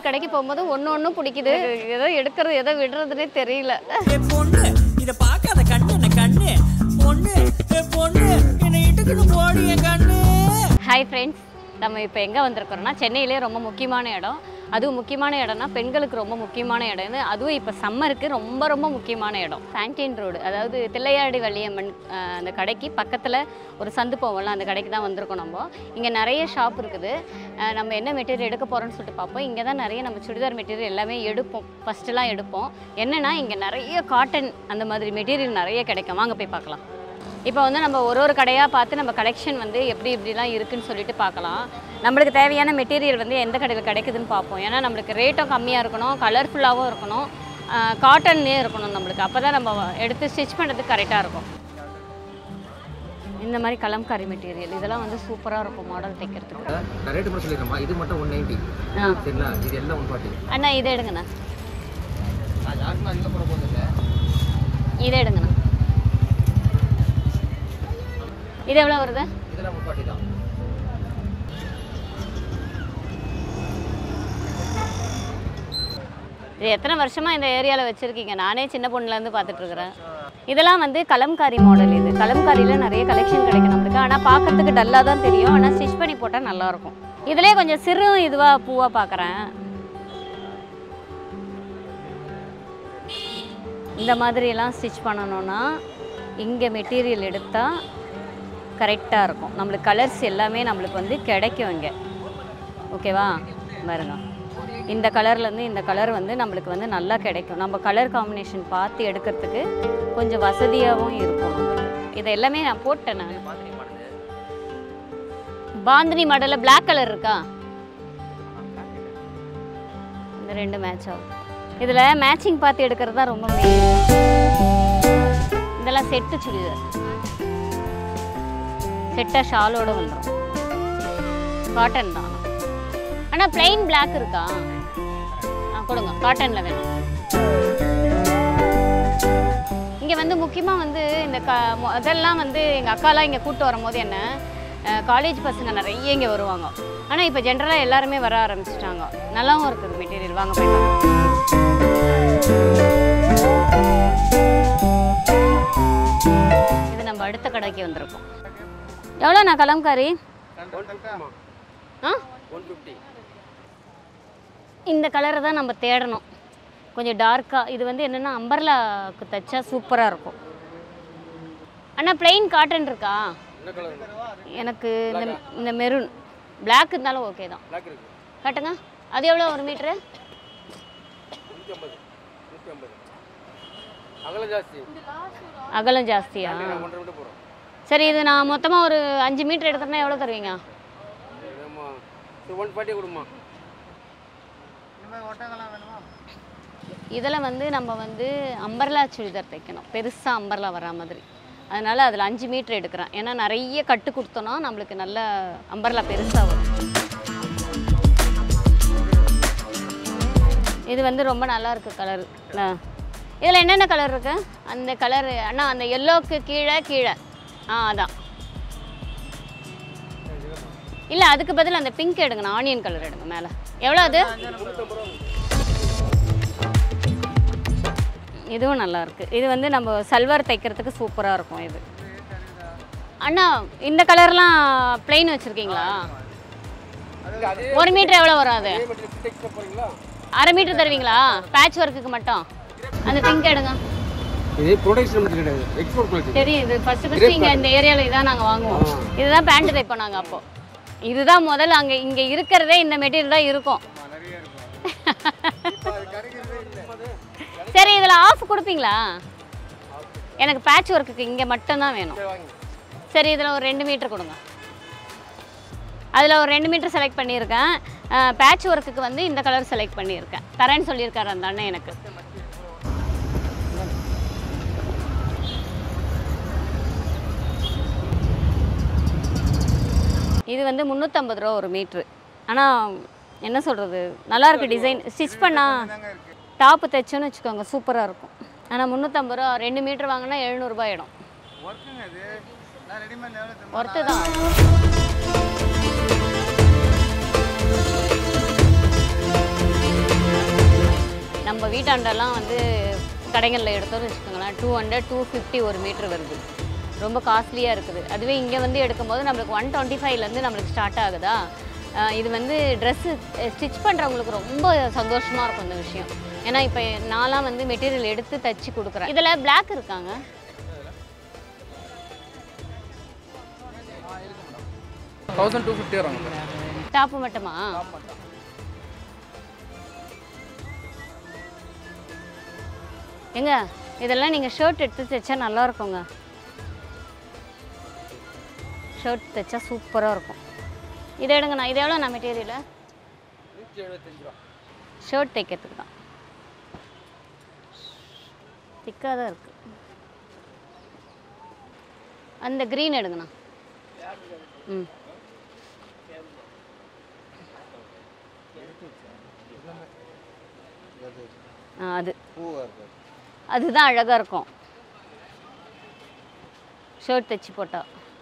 கடைக்கு போகும்போது ஒன்று ஒன்றும் பிடிக்குது எதோ எடுக்கிறது எதை விடுறதுனே தெரியல ஏ பொண்ணு இத பார்க்காத கண்ணு என்ன கண்ணு பொண்ணு ஏ பொண்ணு என்னை இட்டுக்கிட்டு போடி என் கண்ணு ஹாய் ஃப்ரெண்ட்ஸ் நம்ம இப்போ எங்கே வந்திருக்கிறோம்னா சென்னையிலே ரொம்ப முக்கியமான இடம் அதுவும் முக்கியமான இடம்னா பெண்களுக்கு ரொம்ப முக்கியமான இடம் அதுவும் இப்போ சம்மருக்கு ரொம்ப ரொம்ப முக்கியமான இடம் ஃபேண்டீன் ரோடு அதாவது தில்லையாடி வள்ளியம்மன் அஹ், அந்த கடைக்கு பக்கத்தில் ஒரு சந்து போவோம்ல அந்த கடைக்கு தான் வந்திருக்கோம் நம்ம இங்கே நிறைய ஷாப் இருக்குது அஹ், நம்ம என்ன மெட்டீரியல் எடுக்க போகிறோம்னு சொல்லிட்டு பார்ப்போம் இங்கே தான் நிறைய நம்ம சுடிதார் மெட்டீரியல் எல்லாமே எடுப்போம் ஃபஸ்ட்டுலாம் எடுப்போம் என்னென்னா இங்கே நிறைய காட்டன் அந்த மாதிரி மெட்டீரியல் நிறைய கிடைக்கும் வாங்க போய் பார்க்கலாம் இப்போ வந்து நம்ம ஒரு ஒரு கடையாக பார்த்து நம்ம கலெக்ஷன் வந்து எப்படி இப்படிலாம் இருக்குன்னு சொல்லிட்டு பார்க்கலாம் நம்மளுக்கு தேவையான மெட்டீரியல் வந்து எந்த கடையில் கிடைக்குதுன்னு பார்ப்போம் ஏன்னா நம்மளுக்கு ரேட்டும் கம்மியாக இருக்கணும் கலர்ஃபுல்லாகவும் இருக்கணும் காட்டன்லேயே இருக்கணும் நம்மளுக்கு அப்போ தான் நம்ம எடுத்து ஸ்டிச் பண்ணுறதுக்கு கரெக்டாக இருக்கும் இந்த மாதிரி கலம்காரி மெட்டீரியல் இதெல்லாம் வந்து சூப்பராக இருக்கும் மாடல் தைக்கிறதுக்கு நான் ரேட்டு மட்டும் சொல்லிடுறேம்மா இது மட்டும் ஒன் நைன்ட்டி ஆ சரிங்களா இது எல்லாம் ஒன் ஃபார்ட்டி அண்ணா இதை எடுங்கண்ணா அது யாருக்கும் அதிகம் போட போகிறது இல்லை இதை எடுங்கண்ணா இது எவ்வளோ வருது இதெல்லாம் ஒன் ஃபார்ட்டி தான் இது எத்தனை வருஷமா இந்த ஏரியாவில் வச்சுருக்கீங்க நானே சின்ன பொண்ணுலேருந்து பார்த்துட்ருக்குறேன் இதெல்லாம் வந்து கலம்காரி மாடல் இது கலம்காரியில் நிறைய கலெக்ஷன் கிடைக்கும் நம்மளுக்கு ஆனால் பார்க்கறதுக்கு டல்லாக தான் தெரியும் ஆனால் ஸ்டிச் பண்ணி போட்டால் நல்லாயிருக்கும் இதுலேயே கொஞ்சம் சிறு இதுவாக பூவாக பார்க்குறேன் இந்த மாதிரியெல்லாம் ஸ்டிச் பண்ணணும்னா இங்கே மெட்டீரியல் எடுத்தால் கரெக்டாக இருக்கும் நம்மளுக்கு கலர்ஸ் எல்லாமே நம்மளுக்கு வந்து கிடைக்கும் இங்கே ஓகேவா பாருங்க இந்த கலர்லேருந்து இந்த கலர் வந்து நம்மளுக்கு வந்து நல்லா கிடைக்கும் நம்ம கலர் காம்பினேஷன் பார்த்து எடுக்கிறதுக்கு கொஞ்சம் வசதியாகவும் இருக்கும் நம்மளுக்கு இது எல்லாமே நான் போட்டேன் நான் பாந்தினி மாடலில் Black கலர் இருக்கா இந்த ரெண்டு மேட்ச் ஆகும் இதில் மேட்சிங் பார்த்து எடுக்கிறது தான் ரொம்ப main. இதெல்லாம் செட்டு சுடிதார் செட்டாக ஷாலோட வந்துடும் காட்டன் தான் ஆனால் plain Black இருக்கா ஆ கொடுங்க காட்டனில் வேணும் இங்கே வந்து முக்கியமாக வந்து இந்த க முதல்லாம் வந்து எங்கள் அக்காலாம் இங்கே கூப்பிட்டு வரும்போது என்ன காலேஜ் பசங்க நிறைய இங்கே வருவாங்க ஆனால் இப்போ ஜென்ரலாக எல்லாருமே வர ஆரம்பிச்சிட்டாங்க நல்லாவும் இருக்குது மெட்டீரியல் வாங்க போய் பார்க்கலாம். இது நம்ம அடுத்த கடைக்கு வந்திருக்கோம் எவ்வளோ நான் கலம்காரி ஆ இந்த கலரை தான் நம்ம தேடணும் கொஞ்சம் டார்க்காக இது வந்து என்னென்னா அம்பர்லாக்கு தைச்சா சூப்பராக இருக்கும் அண்ணா பிளெயின் காட்டன் இருக்கா எனக்கு இந்த இந்த மெரூன் Black இருந்தாலும் ஓகே தான் காட்டுங்க அது எவ்வளோ ஒரு மீட்ரு அகலம் ஜாஸ்தி அகலம் ஜாஸ்தியா ஒன்றரை மீட்டர் போகிறோம் சரி இது நான் மொத்தமாக ஒரு அஞ்சு மீட்டர் எடுத்தோம்னா எவ்வளோ தருவீங்க ஆமாம் ஒன் ஃபார்ட்டி கொடுமா இதில் வந்து நம்ம வந்து அம்பர்லா சுடிதார் தைக்கணும் பெருசாக அம்பர்லா வரா மாதிரி அதனால் அதில் அஞ்சு மீட்டர் எடுக்கிறேன் ஏன்னா நிறைய கட்டு கொடுத்தோன்னா நம்மளுக்கு நல்ல அம்பர்லா பெருசாக வரும் இது வந்து ரொம்ப நல்லா இருக்கு கலர் இதில் என்னென்ன கலர் இருக்கு அந்த கலர் அண்ணா அந்த எல்லோக்கு கீழே கீழே ஆ அதான் இல்லை அதுக்கு பதில் அந்த பிங்க் எடுங்கண்ணா ஆனியன் கலர் எடுங்க மேலே எவ்வளோ அது இதுவும் நல்லா இருக்கு இது வந்து நம்ம சல்வார் தைக்கிறதுக்கு சூப்பராக இருக்கும் இது அண்ணா இந்த கலர்லாம் பிளெயின் வச்சுருக்கீங்களா ஒரு மீட்டர் எவ்வளோ வரும் அது போகிறீங்களா அரை மீட்டர் தருவீங்களா பேட்ச் ஒர்க்குக்கு மட்டும் அந்த பிங்க் எடுங்க இது ப்ரொடக்ஷன் மட்டும் கிடையாது எக்ஸ்போர்ட் குவாலிட்டி தெரியும் இது ஃபர்ஸ்ட் ஃபர்ஸ்ட் இங்கே இந்த ஏரியாவில் இதான் நாங்கள் வாங்குவோம் இதுதான் பேண்ட் தைப்போம் நாங்கள் அப்போ இதுதான் முதல்ல அங்கே இங்கே இருக்கிறதே இந்த மெட்டீரியல் தான் இருக்கும் சரி இதில் ஆஃப் கொடுப்பீங்களா எனக்கு பேட்ச் ஒர்க்குக்கு இங்கே மட்டும்தான் வேணும் சரி இதில் ஒரு ரெண்டு மீட்டர் கொடுங்க அதில் ஒரு ரெண்டு மீட்டர் செலக்ட் பண்ணியிருக்கேன் பேட்ச் ஒர்க்குக்கு வந்து இந்த கலர் செலக்ட் பண்ணியிருக்கேன் தரேன்னு சொல்லியிருக்காரு அந்த அண்ணன் எனக்கு இது வந்து முந்நூற்றம்பது ரூபா ஒரு மீட்ரு ஆனால் என்ன சொல்கிறது நல்லா இருக்கு டிசைன் ஸ்டிச் பண்ணால் டாப்பு தைச்சோன்னு வச்சுக்கோங்க சூப்பராக இருக்கும் ஆனால் முந்நூற்றம்பது ரூபா ரெண்டு மீட்ரு வாங்கினா எழுநூறுபா இடம் ஒர்த்து தான் வீட்டாண்டெல்லாம் வந்து கடைகளில் எடுத்தோம்னு வச்சுக்கோங்களேன் டூ ஹண்ட்ரட் டூ ஃபிஃப்டி ஒரு மீட்ரு வருது ரொம்ப காஸ்ட்லியாக இருக்குது அதுவே இங்கே வந்து எடுக்கும்போது நம்மளுக்கு ஒன் டுவெண்ட்டி ஃபைவ்லேருந்து நம்மளுக்கு ஸ்டார்ட் ஆகுதா ஆஹ் இது வந்து ட்ரெஸ்ஸு ஸ்டிச் பண்ணுறவங்களுக்கு ரொம்ப சந்தோஷமாக இருக்கும் இந்த விஷயம் ஏன்னா இப்போ நான்லாம் வந்து மெட்டீரியல் எடுத்து தச்சு கொடுக்குறேன் இதில் Black இருக்காங்க தௌசண்ட் டூ ஃபிஃப்டி வரும் டாப்பு மட்டுமா ஏங்க இதெல்லாம் நீங்கள் ஷர்ட் எடுத்து தைச்சா நல்லா இருக்குங்க ஷர்ட் தைச்சா சூப்பராக இருக்கும் இதை எடுங்கண்ணா இது எவ்வளோ நான் மெட்டீரியலு நூற்றி எழுபத்தஞ்சு ரூபா ஷர்ட் தைக்கிறதுக்கு தான் திக்காக தான் இருக்குது அந்த க்ரீன் எடுங்கண்ணா ம் ஆ அது அதுதான் அழகாக இருக்கும் ஷர்ட் தைச்சி போட்டா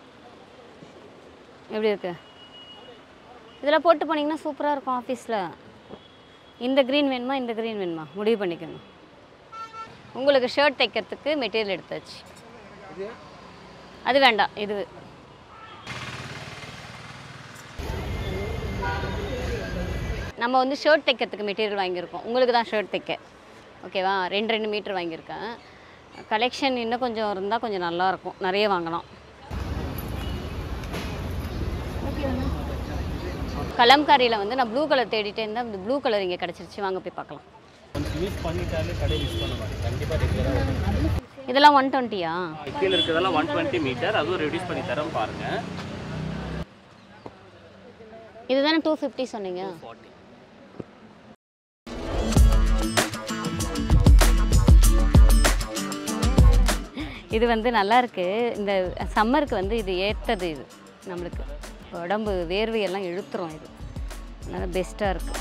எப்படி இருக்கு இதில் போட்டு போனீங்கன்னா சூப்பராக இருக்கும் ஆஃபீஸில் இந்த க்ரீன் வேணுமா இந்த க்ரீன் வேணுமா முடிவு பண்ணிக்கோங்க உங்களுக்கு ஷர்ட் தைக்கிறதுக்கு மெட்டீரியல் எடுத்தாச்சு அது வேண்டாம் இது நம்ம வந்து ஷர்ட் தைக்கிறதுக்கு மெட்டீரியல் வாங்கியிருக்கோம் உங்களுக்கு தான் ஷர்ட் தைக்க ஓகேவா ரெண்டு ரெண்டு மீட்டர் வாங்கியிருக்கேன் கலெக்ஷன் இன்னும் கொஞ்சம் இருந்தால் கொஞ்சம் நல்லாயிருக்கும் நிறைய வாங்கலாம் கலம்காரியில் வந்து நான் ப்ளூ கலர் தேடிட்டே இருந்தேன் இந்த ப்ளூ கலர் இங்கே கிடச்சிருச்சு வாங்க போய் பார்க்கலாம் யூஸ் பண்ணிட்டாலே கடை யூஸ் பண்ண மாட்டேன் கண்டிப்பாக ரெகுலராக இதெல்லாம் ஒன் டுவெண்ட்டியா கீழே இருக்கிறதெல்லாம் ஒன் டுவெண்ட்டி மீட்டர் அதுவும் ரெடியூஸ் பண்ணி தரோம் பாருங்க இதுதானே டூ ஃபிஃப்டி சொன்னீங்க ஃபார்ட்டி இது வந்து நல்லா இருக்கு இந்த சம்மருக்கு வந்து இது ஏற்றது இது நம்மளுக்கு உடம்பு வேர்வையெல்லாம் இழுத்துரும் இது நல்லா பெஸ்ட்டாக இருக்கு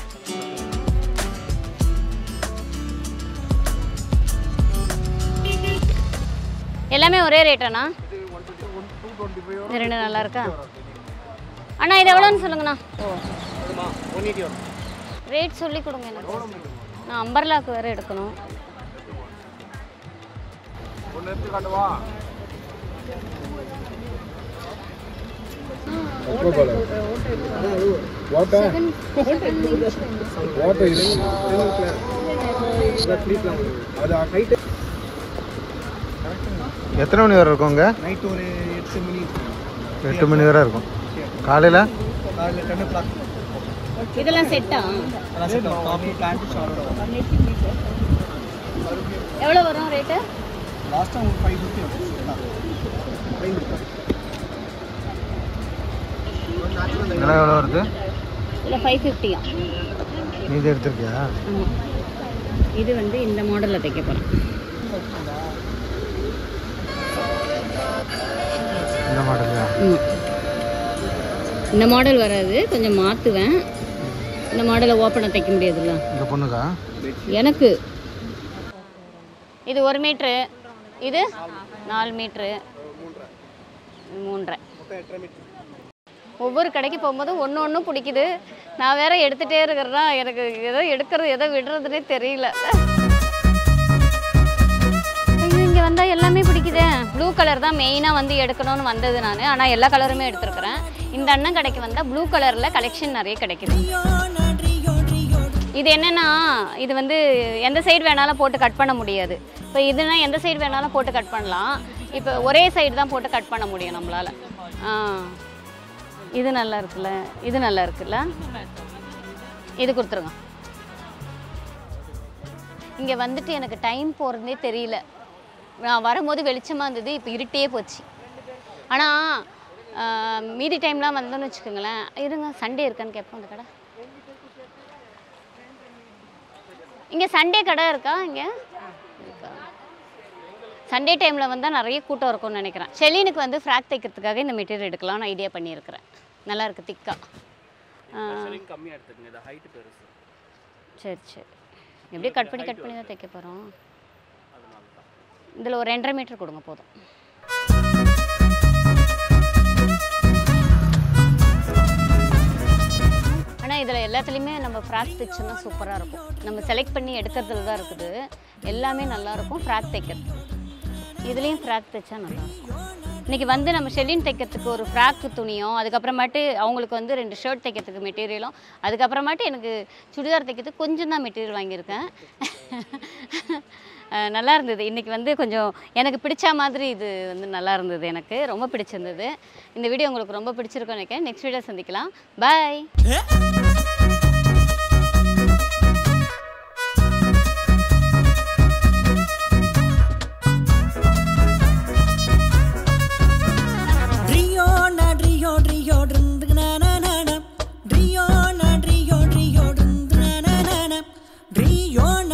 எல்லாமே ஒரே ரேட்டாண்ணா இது ரெண்டு நல்லா இருக்கா அண்ணா இது எவ்வளோன்னு சொல்லுங்கண்ணா ஓ ஒன் எயிட்டி வரும் ரேட் சொல்லி கொடுங்க எனக்கு நான் அம்பர்லாக்கு வேறு எடுக்கணும் ஒன்று எடுத்து காட்டுவா வாட்டர் வாட்டர் இது அது ஹைட் எத்தனை மணி வரை இருக்குங்க நைட் ஒரு எட்டு மணி எட்டு மணி வரை இருக்கும் காலையில் காலையில் டென் ஓ கிளாக் இதெல்லாம் செட்டா காஃபி பிளான்ட் ஷாலோட எவ்வளோ வரும் ரேட்டு லாஸ்ட்டாக ஒரு ஃபைவ் ஃபிஃப்டி ஃபைவ் விலை எவ்வளோ வருது இல்லை ஃபைவ் ஃபிஃப்டியா மீதி எடுத்திருக்கியா ஆமாம் இது வந்து இந்த மாடலில் தைக்க போகிறேன் இந்த மாடலையா இந்த மாடல் வராது கொஞ்சம் மாற்றுவேன் இந்த மாடலை ஓப்பனாக தைக்க முடியாதுல்ல இந்த பொண்ணுக்கா எனக்கு இது ஒரு மீட்ரு இது நாலு மீட்ரு மூன்றரை ஒவ்வொரு கடைக்கு போகும்போது ஒன்று ஒன்று பிடிக்குது நான் வேற எடுத்துகிட்டே இருக்கிறேன்னா எனக்கு எதோ எடுக்கிறது எதோ விடுறதுனே தெரியல ஐயோ இங்கே வந்தால் எல்லாமே பிடிக்குதே ப்ளூ கலர் தான் மெயினாக வந்து எடுக்கணும்னு வந்தது நான் ஆனால் எல்லா கலருமே எடுத்துருக்கிறேன் இந்த அண்ணன் கடைக்கு வந்தால் ப்ளூ கலரில் கலெக்ஷன் நிறைய கிடைக்குது இது என்னன்னா இது வந்து எந்த சைடு வேணாலும் போட்டு கட் பண்ண முடியாது இப்போ இதுனா எந்த சைடு வேணாலும் போட்டு கட் பண்ணலாம் இப்போ ஒரே சைடு தான் போட்டு கட் பண்ண முடியும் நம்மளால ஆ இது நல்லா இருக்குல்ல இது நல்லா இருக்குல்ல இது கொடுத்துருங்க இங்கே வந்துட்டு எனக்கு டைம் போகிறதே தெரியல நான் வரும்போது வெளிச்சமாக இருந்தது இப்போ இருட்டே போச்சு ஆனால் மீதி டைம்லாம் வந்தோன்னு வச்சுக்கோங்களேன் இருங்க சண்டே இருக்கான்னு கேட்போம் அந்த கடை இங்கே சண்டே கடை இருக்கா இங்கே இருக்கா சண்டே டைமில் வந்தால் நிறைய கூட்டம் இருக்கும்னு நினைக்கிறேன் ஷெலினுக்கு வந்து ஃப்ராக் தைக்கிறதுக்காக இந்த மெட்டீரியல் எடுக்கலாம்னு ஐடியா பண்ணியிருக்கிறேன் நல்லா இருக்கு திக்கா கம்மியாக எடுத்துக்கங்க இது ஹைட்டு பெருசு சரி சரி எப்படியே கட் பண்ணி கட் பண்ணி தான் தைக்க போகிறோம் இதில் ஒரு ரெண்டரை மீட்டர் கொடுங்க போதும் ஆனால் இதில் எல்லாத்துலேயுமே நம்ம ஃப்ராக் தைச்சோம்னா சூப்பராக இருக்கும் நம்ம செலக்ட் பண்ணி எடுக்கிறதுல தான் இருக்குது எல்லாமே நல்லாயிருக்கும் ஃப்ராக் தைக்கிறது இதுலேயும் ஃப்ராக் தைச்சா நல்லாயிருக்கும் இன்றைக்கி வந்து நம்ம ஷெல்லின் தைக்கிறதுக்கு ஒரு ஃப்ராக் துணியும் அதுக்கப்புறமாட்டு அவங்களுக்கு வந்து ரெண்டு ஷர்ட் தைக்கிறதுக்கு மெட்டீரியலும் அதுக்கப்புறமாட்டு எனக்கு சுடிதார் தைக்கிறதுக்கு கொஞ்சம் தான் மெட்டீரியல் வாங்கியிருக்கேன் அஹ் நல்லா இருந்தது இன்றைக்கி வந்து கொஞ்சம் எனக்கு பிடிச்ச மாதிரி இது வந்து நல்லா இருந்தது எனக்கு ரொம்ப பிடிச்சிருந்தது இந்த வீடியோ உங்களுக்கு ரொம்ப பிடிச்சிருக்கும்னு நினைக்கிறேன் நெக்ஸ்ட் வீடியோ சந்திக்கலாம் பாய் ட்ரியோ நா ட்ரியோ ட்ரியோ ட்ருந்து நன ட்ரியோ நா ட்ரியோ ட்ரியோ ட்ருந்து நன ட்ரியோ நா